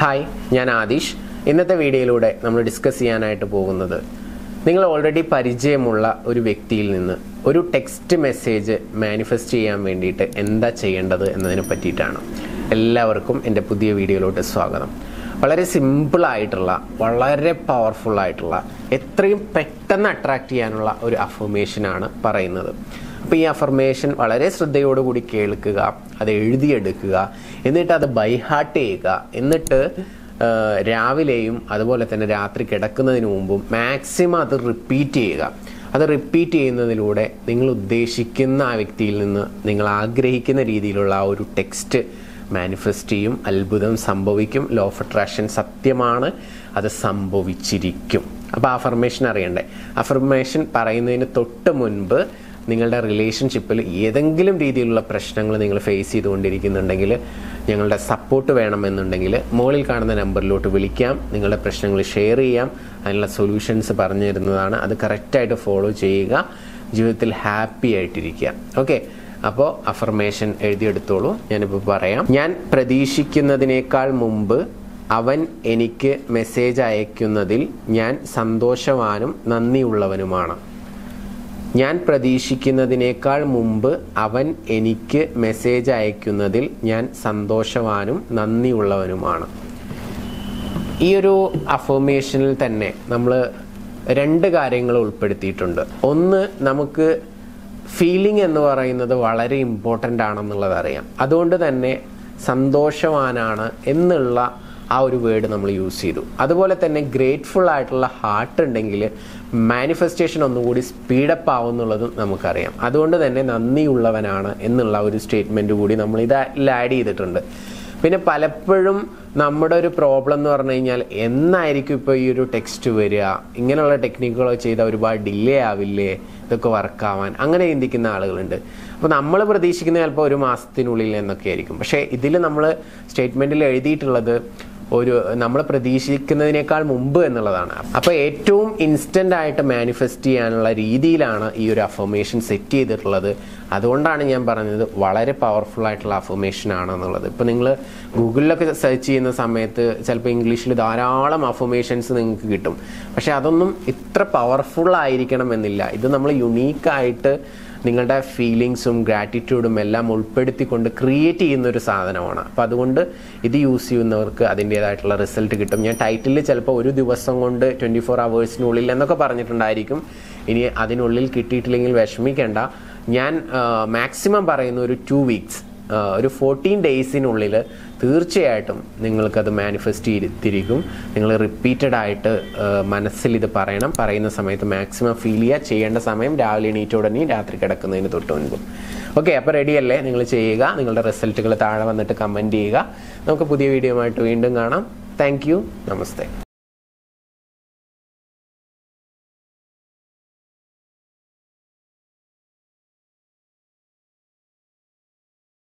hi ഞാൻ ആദിഷ് ഇന്നത്തെ വീഡിയോയിലൂടെ നമ്മൾ ഡിസ്കസ് ചെയ്യാനായിട്ട് പോകുന്നത് നിങ്ങൾ ഓൾറെഡി പരിചയമുള്ള ഒരു വ്യക്തിയിൽ നിന്ന് ഒരു ടെക്സ്റ്റ് മെസ്സേജ് മാനിഫെസ്റ്റ് ചെയ്യാൻ വേണ്ടിയിട്ട് എന്താ ചെയ്യേണ്ടത് എന്നതിനെ പറ്റിയിട്ടാണ് എല്ലാവർക്കും എൻ്റെ പുതിയ വീഡിയോയിലോട്ട് സ്വാഗതം വളരെ സിമ്പിളായിട്ടുള്ള വളരെ പവർഫുൾ ആയിട്ടുള്ള എത്രയും പെട്ടെന്ന് അട്രാക്ട് ചെയ്യാനുള്ള ഒരു അഫർമേഷനാണ് പറയുന്നത് അപ്പോൾ ഈ അഫർമേഷൻ വളരെ ശ്രദ്ധയോടുകൂടി കേൾക്കുക അത് എഴുതിയെടുക്കുക എന്നിട്ട് അത് ബൈഹാർട്ട് ചെയ്യുക എന്നിട്ട് ആ, രാവിലെയും അതുപോലെ തന്നെ രാത്രി കിടക്കുന്നതിന് മുമ്പും മാക്സിമം അത് റിപ്പീറ്റ് ചെയ്യുക അത് റിപ്പീറ്റ് ചെയ്യുന്നതിലൂടെ നിങ്ങൾ ഉദ്ദേശിക്കുന്ന ആ വ്യക്തിയിൽ നിന്ന് നിങ്ങൾ ആഗ്രഹിക്കുന്ന രീതിയിലുള്ള ആ ഒരു ടെക്സ്റ്റ് മാനിഫെസ്റ്റ് ചെയ്യും അത്ഭുതം സംഭവിക്കും ലോ ഓഫ് അട്രാക്ഷൻ സത്യമാണ് അത് സംഭവിച്ചിരിക്കും അപ്പോൾ അഫർമേഷൻ അറിയണ്ടേ അഫർമേഷൻ പറയുന്നതിന് തൊട്ട് മുൻപ് നിങ്ങളുടെ റിലേഷൻഷിപ്പിൽ ഏതെങ്കിലും രീതിയിലുള്ള പ്രശ്നങ്ങൾ നിങ്ങൾ ഫേസ് ചെയ്തുകൊണ്ടിരിക്കുന്നുണ്ടെങ്കിൽ ഞങ്ങളുടെ സപ്പോർട്ട് വേണമെന്നുണ്ടെങ്കിൽ മുകളിൽ കാണുന്ന നമ്പറിലോട്ട് വിളിക്കാം നിങ്ങളുടെ പ്രശ്നങ്ങൾ ഷെയർ ചെയ്യാം അതിനുള്ള സൊല്യൂഷൻസ് പറഞ്ഞു തരുന്നതാണ് അത് കറക്റ്റായിട്ട് ഫോളോ ചെയ്യുക ജീവിതത്തിൽ ഹാപ്പി ആയിട്ടിരിക്കുക ഓക്കെ അപ്പോൾ അഫർമേഷൻ എഴുതിയെടുത്തോളൂ ഞാനിപ്പോൾ പറയാം ഞാൻ പ്രതീക്ഷിക്കുന്നതിനേക്കാൾ മുമ്പ് അവൻ എനിക്ക് മെസ്സേജ് അയക്കുന്നതിൽ ഞാൻ സന്തോഷവാനും നന്ദിയുള്ളവനുമാണ് ഞാൻ പ്രതീക്ഷിക്കുന്നതിനേക്കാൾ മുമ്പ് അവൻ എനിക്ക് മെസ്സേജ് അയക്കുന്നതിൽ ഞാൻ സന്തോഷവാനും നന്ദിയുള്ളവനുമാണ് ഈ ഒരു അഫർമേഷനിൽ തന്നെ നമ്മൾ രണ്ട് കാര്യങ്ങൾ ഉൾപ്പെടുത്തിയിട്ടുണ്ട് ഒന്ന് നമുക്ക് ഫീലിംഗ് എന്ന് പറയുന്നത് വളരെ ഇമ്പോർട്ടൻ്റ് ആണെന്നുള്ളത് അറിയാം അതുകൊണ്ട് തന്നെ സന്തോഷവാനാണ് എന്നുള്ള ആ ഒരു വേർഡ് നമ്മൾ യൂസ് ചെയ്തു അതുപോലെ തന്നെ ഗ്രേറ്റ്ഫുൾ ആയിട്ടുള്ള ഹാർട്ട് ഉണ്ടെങ്കിൽ മാനിഫെസ്റ്റേഷൻ ഒന്നുകൂടി സ്പീഡപ്പ് ആവുന്നുള്ളതും നമുക്കറിയാം അതുകൊണ്ട് തന്നെ നന്ദിയുള്ളവനാണ് എന്നുള്ള ഒരു സ്റ്റേറ്റ്മെൻറ്റ് കൂടി നമ്മൾ ഇതിൽ ആഡ് ചെയ്തിട്ടുണ്ട് പിന്നെ പലപ്പോഴും നമ്മുടെ ഒരു പ്രോബ്ലം എന്ന് പറഞ്ഞു കഴിഞ്ഞാൽ എന്നായിരിക്കും ഇപ്പോൾ ഈ ഒരു ടെക്സ്റ്റ് വരിക ഇങ്ങനെയുള്ള ടെക്നിക്കുകൾ ചെയ്താൽ ഒരുപാട് ഡിലേ ആവില്ലേ ഇതൊക്കെ വർക്കാവാൻ അങ്ങനെ ചിന്തിക്കുന്ന ആളുകളുണ്ട് അപ്പോൾ നമ്മൾ പ്രതീക്ഷിക്കുന്ന ചിലപ്പോൾ ഒരു മാസത്തിനുള്ളിൽ എന്നൊക്കെ ആയിരിക്കും പക്ഷേ ഇതിൽ നമ്മൾ സ്റ്റേറ്റ്മെൻറ്റിൽ എഴുതിയിട്ടുള്ളത് ഒരു നമ്മൾ പ്രതീക്ഷിക്കുന്നതിനേക്കാൾ മുമ്പ് എന്നുള്ളതാണ് അപ്പോൾ ഏറ്റവും ഇൻസ്റ്റൻ്റ് ആയിട്ട് മാനിഫെസ്റ്റ് ചെയ്യാനുള്ള രീതിയിലാണ് ഈ ഒരു അഫർമേഷൻ സെറ്റ് ചെയ്തിട്ടുള്ളത് അതുകൊണ്ടാണ് ഞാൻ പറഞ്ഞത് വളരെ പവർഫുൾ ആയിട്ടുള്ള അഫർമേഷൻ ആണെന്നുള്ളത് ഇപ്പോൾ നിങ്ങൾ ഗൂഗിളിലൊക്കെ സെർച്ച് ചെയ്യുന്ന സമയത്ത് ചിലപ്പോൾ ഇംഗ്ലീഷിൽ ധാരാളം അഫർമേഷൻസ് നിങ്ങൾക്ക് കിട്ടും പക്ഷേ അതൊന്നും ഇത്ര പവർഫുൾ ആയിരിക്കണം എന്നില്ല ഇത് നമ്മൾ യുണീക്കായിട്ട് നിങ്ങളുടെ ഫീലിങ്സും ഗ്രാറ്റിറ്റ്യൂഡും എല്ലാം ഉൾപ്പെടുത്തിക്കൊണ്ട് ക്രിയേറ്റ് ചെയ്യുന്ന ഒരു സാധനമാണ് അപ്പോൾ അതുകൊണ്ട് ഇത് യൂസ് ചെയ്യുന്നവർക്ക് അതിൻ്റേതായിട്ടുള്ള റിസൾട്ട് കിട്ടും ഞാൻ ടൈറ്റിൽ ചിലപ്പോൾ ഒരു ദിവസം കൊണ്ട് ട്വൻറ്റി ഫോർ അവേഴ്സിനുള്ളിൽ എന്നൊക്കെ പറഞ്ഞിട്ടുണ്ടായിരിക്കും ഇനി അതിനുള്ളിൽ കിട്ടിയിട്ടില്ലെങ്കിൽ വിഷമിക്കേണ്ട ഞാൻ മാക്സിമം പറയുന്ന ഒരു ടു വീക്സ് ഒരു ഫോർട്ടീൻ ഡേയ്സിനുള്ളിൽ തീർച്ചയായിട്ടും നിങ്ങൾക്കത് മാനിഫെസ്റ്റ് ചെയ്തിരിക്കും നിങ്ങൾ റിപ്പീറ്റഡ് ആയിട്ട് ആ, മനസ്സിൽ ഇത് പറയണം പറയുന്ന സമയത്ത് മാക്സിമം ഫീൽ ചെയ്യുക ചെയ്യേണ്ട സമയം രാവിലെ എണീറ്റ ഉടനെ രാത്രി കിടക്കുന്നതിന് തൊട്ട് മുൻപും ഓക്കെ അപ്പോൾ റെഡിയല്ലേ നിങ്ങൾ ചെയ്യുക നിങ്ങളുടെ റിസൾട്ടുകൾ താഴെ വന്നിട്ട് കമൻറ്റ് ചെയ്യുക നമുക്ക് പുതിയ വീഡിയോ ആയിട്ട് വീണ്ടും കാണാം താങ്ക് നമസ്തേ